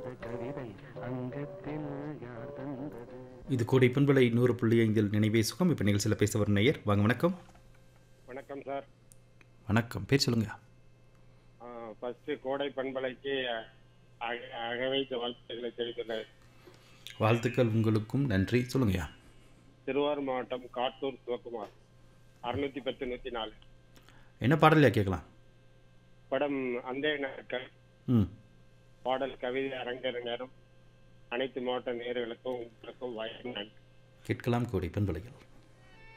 கவிதை அங்கத்தில் யார் தந்தது இது கோடை பண்பலை நூறு புள்ளி ஐந்தில் நினைவே சுகம் இப்போ நிகழ்ச்சியில் பேச வரும் நேயர் வாங்க வணக்கம் வணக்கம் சார் வணக்கம் பேர் சொல்லுங்க ஃபர்ஸ்ட் கோடை பண்பலைக்கு அக- அகவைத்த வாழ்த்துக்களை தெரிவித்துள்ளேன் வாழ்த்துக்கள் உங்களுக்கும் நன்றி சொல்லுங்கய்யா திருவாரூர் மாவட்டம் காட்டூர் சிவகுமார் அறுநூத்தி பத்து நூத்தி நாலு என்ன பாடலையா கேட்கலாம் படம் அந்த நாட்கள் ம் பாடல் கவிதை அரங்கேற நேரம் அனைத்து மாவட்ட நேர்களுக்கும் உங்களுக்கும் வாய்ப்பு நன்றி கேட்கலாம் கோடை பண்பலைகள்